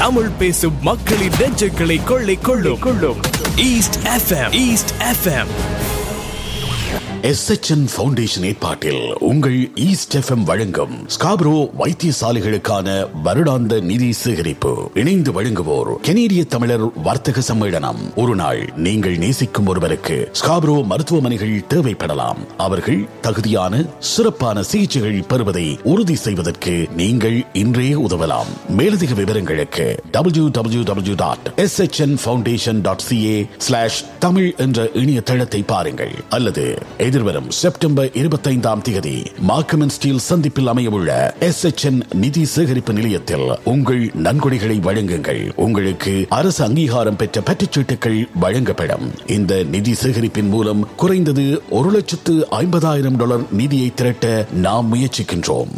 தமிழ் பேசும் மக்களின் நெஞ்சுகளை கொள்ளை கொள்ளும் கொள்ளும் East FM East FM SHN foundation ஏற்பாட்டில் உங்கள் ஈஸ்ட் எஃப்எம் வழங்கும் ஸ்காப்ரோ வைத்தியசாலைகளுக்கான வருடாந்த நிதி சேகரிப்பு இணைந்து வழங்குவோர் கெனேடிய தமிழர் வர்த்தக சம்மேளனம் ஒரு நாள் நீங்கள் நேசிக்கும் ஒருவருக்கு ஸ்காப்ரோ மருத்துவமனைகள் தேவைப்படலாம் அவர்கள் தகுதியான சிறப்பான சிகிச்சைகள் பெறுவதை உறுதி செய்வதற்கு நீங்கள் இன்றே உதவலாம் மேலதிக விவரங்களுக்கு W W W dot S foundation dot CA slash Tamil என்ற இணையதளத்தை பாருங்கள் அல்லது எதிர்வரும் செப்டம்பர் இருபத்தைந்தாம் தேதி மார்க்கமன் ஸ்டீல் சந்திப்பில் அமையவுள்ள எஸ் நிதி சேகரிப்பு நிலையத்தில் உங்கள் நன்கொடைகளை வழங்குங்கள் உங்களுக்கு அரசு அங்கீகாரம் பெற்ற பற்றுச்சீட்டுகள் வழங்கப்படும் இந்த நிதி சேகரிப்பின் மூலம் குறைந்தது ஒரு லட்சத்து ஐம்பதாயிரம் டாலர் நிதியை திரட்ட நாம் முயற்சிக்கின்றோம்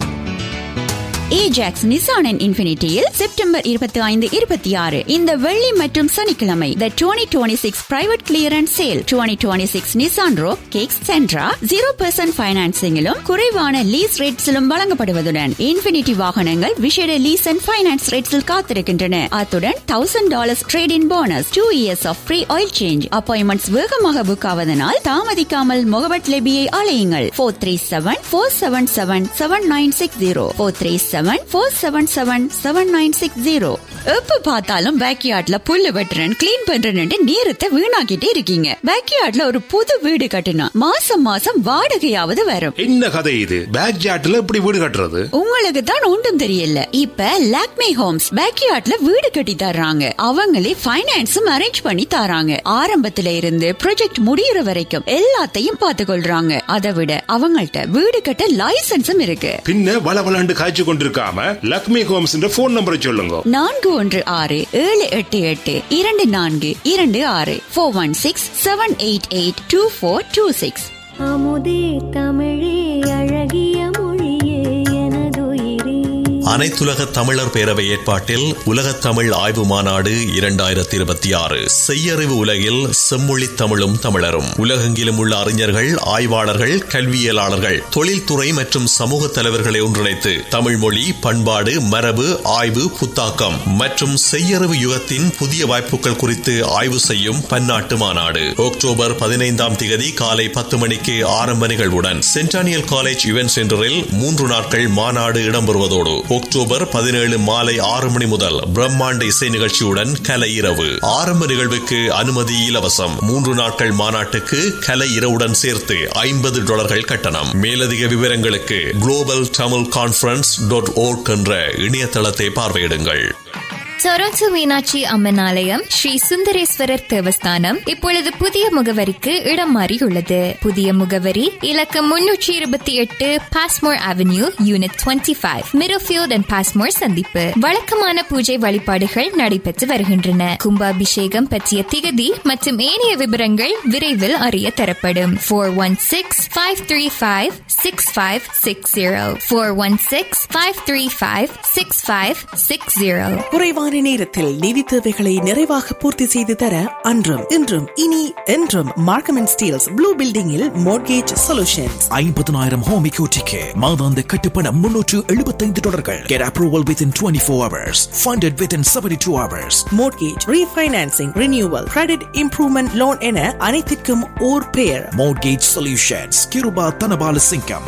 ஏஜாக்ஸ் நிசான் அண்ட் இன்ஃபினிட்டியில் செப்டம்பர் இருபத்தி ஐந்து இருபத்தி ஆறு இந்த வெள்ளி மற்றும் சனிக்கிழமை the twenty twenty six private clearance sale twenty twenty six Nissan Rogue Kicks Sentra zero percent பைனான்சிங்கிலும் குறைவான லீஸ் ரேட்ஸிலும் வழங்கப்படுவதுடன் இன்ஃபினிட்டி வாகனங்கள் விஷேட லீஸ் அண்ட் பைனான்ஸ் ரேட்ஸில் காத்திருக்கின்றன அத்துடன் thousand dollars trade in bonus two years of free oil change appointments வேகமாக book ஆவதனால் தாமதிக்காமல் முகபட் லெபியை அலையுங்கள் four three seven four seven seven seven nine six zero four three seven four seven seven seven nine six zero எப்ப பார்த்தாலும் பேக்யார்ட்ல புல்லு வெட்டுறேன் clean பண்றேன்னு நேரத்தை வீணாக்கிட்டே இருக்கீங்க பேக்யார்ட்ல ஒரு புது வீடு கட்டினா மாசம் மாசம் வாடகையாவது வரும் என்ன கதை இது பேக் ஜாட்ல எப்படி வீடு கட்டுறது உங்களுக்கு தான் ஒன்றும் தெரியல இப்ப லாக்மே ஹோம்ஸ் பேக்யார்ட்ல வீடு கட்டி தர்றாங்க அவங்களே ஃபைனான்ஸும் அரேஞ்ச் பண்ணி தராங்க ஆரம்பத்துல இருந்து ப்ராஜெக்ட் முடியற வரைக்கும் எல்லாத்தையும் பார்த்து கொள்றாங்க அதை விட அவங்கள்ட்ட வீடு கட்ட லைசன்ஸும் இருக்கு பின்ன வள வளண்டு காய்ச்சி கொண்டிருக்காம லக்ஷ்மி ஹோம்ஸ் போன் நம்பரை சொல்லுங்க நான்கு ஒன்று ஆறு ஏழு எட்டு எட்டு இரண்டு நான்கு இரண்டு ஆறு four one six seven eight eight two four two six அமுதே தமிழே அழகிய மொழியே எனதுயிரே அனைத்துலக தமிழர் பேரவை ஏற்பாட்டில் உலகத் தமிழ் ஆய்வு மாநாடு இரண்டாயிரத்தி இருபத்தி ஆறு செய்யறிவு உலகில் செம்மொழி தமிழும் தமிழரும் உலகெங்கிலும் உள்ள அறிஞர்கள் ஆய்வாளர்கள் கல்வியலாளர்கள் தொழில்துறை மற்றும் சமூக தலைவர்களை ஒன்றிணைத்து தமிழ் மொழி பண்பாடு மரபு ஆய்வு புத்தாக்கம் மற்றும் செய்யறிவு யுகத்தின் புதிய வாய்ப்புகள் குறித்து ஆய்வு செய்யும் பன்னாட்டு மாநாடு அக்டோபர் பதினைந்தாம் தேதி காலை பத்து மணிக்கு ஆரம்ப நிகழ்வுடன் சென்டானியல் காலேஜ் இவென்ட் சென்டரில் மூன்று நாட்கள் மாநாடு இடம்பெறுவதோடு அக்டோபர் பதினேழு மாலை ஆறு மணி முதல் பிரம்மாண்ட இசை நிகழ்ச்சியுடன் கலை இரவு ஆரம்ப நிகழ்வுக்கு அனுமதி இலவசம் மூன்று நாட்கள் மாநாட்டுக்கு கலை இரவுடன் சேர்த்து ஐம்பது டாலர்கள் கட்டணம் மேலதிக விவரங்களுக்கு global Tamil conference dot org என்ற இணையதளத்தை பார்வையிடுங்கள் டொரண்டோ மீனாட்சி அம்மன் ஆலயம் ஸ்ரீ சுந்தரேஸ்வரர் தேவஸ்தானம் இப்பொழுது புதிய முகவரிக்கு இடம் மாறியுள்ளது புதிய முகவரி இலக்கம் முன்னூற்றி இருபத்தி எட்டு Passmore avenue unit twenty five மிரோஃபியோட் அண்ட் பாஸ்மோர் சந்திப்பு வழக்கமான பூஜை வழிபாடுகள் நடைபெற்று வருகின்றன கும்பாபிஷேகம் பற்றிய திகதி மற்றும் ஏனைய விவரங்கள் விரைவில் அறிய தரப்படும் four one six five three five six five six zero four one six five three five six five six zero குறைவான நேரத்தில் நிதி தேவைகளை நிறைவாக பூர்த்தி செய்து தர அன்றும் இன்றும் இனி என்றும் மார்க்கம் அண்ட் ஸ்டீல்ஸ் ப்ளூ பில்டிங்கில் மோர்கேஜ் சொல்யூஷன்ஸ் ஐம்பதனாயிரம் ஹோம் எக்யூட்டிக்கு மாதாந்த கட்டுப்பணம் முன்னூற்று எழுபத்தைந்து டாலர்கள் Get approval within 24 hours. Funded within 72 hours. Mortgage refinancing renewal credit improvement loan என அனைத்திற்கும் ஓர் பெயர் Mortgage Solutions. Kiruba Tanabala Singham.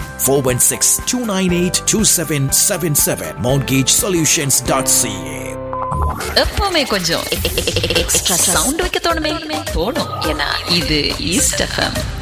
416-298-2777. MortgageSolutions.ca. எப்பவுமே கொஞ்சம் எக்ஸ்ட்ரா சவுண்ட் வைக்க தோணுமே தோணும் ஏன்னா இது ஈஸ்ட் எஃப்எம்